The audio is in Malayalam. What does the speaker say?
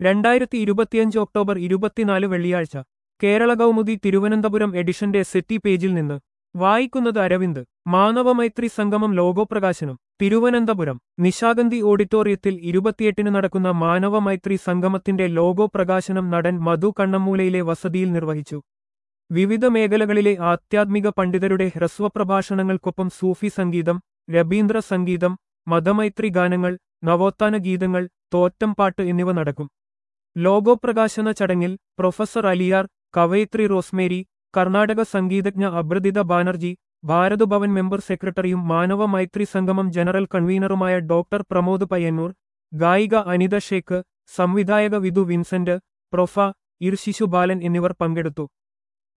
രണ്ടായിരത്തി ഇരുപത്തിയഞ്ച് ഒക്ടോബർ ഇരുപത്തിനാല് വെള്ളിയാഴ്ച കേരള കൗമുദി തിരുവനന്തപുരം എഡിഷന്റെ സെറ്റി പേജിൽ നിന്ന് വായിക്കുന്നത് അരവിന്ദ് മാനവമൈത്രി സംഗമം ലോഗോ പ്രകാശനം തിരുവനന്തപുരം നിശാഗന്ധി ഓഡിറ്റോറിയത്തിൽ ഇരുപത്തിയെട്ടിന് നടക്കുന്ന മാനവമൈത്രി സംഗമത്തിന്റെ ലോഗോ പ്രകാശനം നടൻ മധു കണ്ണമ്മൂലയിലെ വസതിയിൽ നിർവഹിച്ചു വിവിധ മേഖലകളിലെ ആധ്യാത്മിക പണ്ഡിതരുടെ ഹ്രസ്വപ്രഭാഷണങ്ങൾക്കൊപ്പം സൂഫി സംഗീതം രബീന്ദ്ര സംഗീതം മതമൈത്രി ഗാനങ്ങൾ നവോത്ഥാന ഗീതങ്ങൾ തോറ്റംപാട്ട് എന്നിവ നടക്കും ലോഗോ പ്രകാശന ചടങ്ങിൽ professor Aliyar കവയിത്രി Rosemary Karnataka സംഗീതജ്ഞ അബ്രദിത Banerjee ഭാരതഭവൻ member സെക്രട്ടറിയും മാനവ മൈത്രി സംഗമം ജനറൽ കൺവീനറുമായ ഡോക്ടർ പ്രമോദ് പയ്യന്നൂർ ഗായിക അനിത ഷേഖ് സംവിധായക വിധു വിൻസെന്റ് പ്രൊഫ ഇർശിശു ബാലൻ എന്നിവർ പങ്കെടുത്തു